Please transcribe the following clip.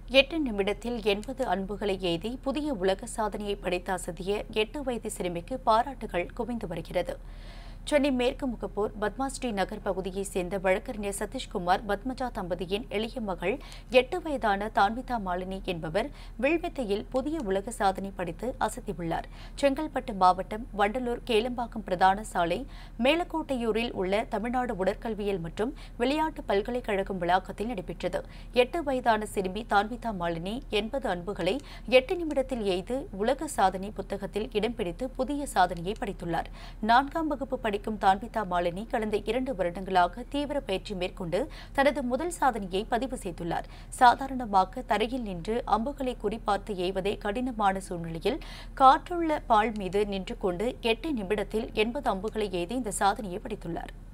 எட்டு நிமிடத்தில் எண்பது அன்புகளை எய்தி புதிய உலக சாதனையை படைத்த அசதிய எட்டு வயது சிறுமிக்கு பாராட்டுகள் குவிந்து வருகிறது சென்னை மேற்கு முகப்பூர் பத்மாஸ்ரீ நகர் பகுதியைச் சேர்ந்த வழக்கறிஞர் சதீஷ்குமார் பத்மஜா தம்பதியின் எளிய மகள் எட்டு வயதான தான்விதா மாலினி என்பவர் வில்வித்தையில் புதிய உலக சாதனை படைத்து அசத்தியுள்ளார் செங்கல்பட்டு மாவட்டம் வண்டலூர் கேளம்பாக்கம் பிரதான சாலை மேலக்கோட்டையூரில் உள்ள தமிழ்நாடு உடற்கல்வியல் மற்றும் விளையாட்டு பல்கலைக்கழகம் வளாகத்தில் நடைபெற்றது எட்டு வயதான சிறுமி தான்விதா மாலினி எண்பது அன்புகளை எட்டு நிமிடத்தில் எய்து உலக சாதனை புத்தகத்தில் இடம் பிடித்து புதிய சாதனையை படைத்துள்ளார் நான்காம் வகுப்பு படிக்கும் தான்விதா மாலினி கடந்த இரண்டு வருடங்களாக தீவிர பயிற்சி மேற்கொண்டு தனது முதல் சாதனையை பதிவு செய்துள்ளார் சாதாரணமாக தரையில் நின்று அம்புகளை குறிபார்த்து எய்வதே கடினமான சூழ்நிலையில் காற்றுள்ள பால் மீது நின்று கொண்டு எட்டு நிமிடத்தில் எண்பது அம்புகளை எய்து இந்த சாதனையை படைத்துள்ளார்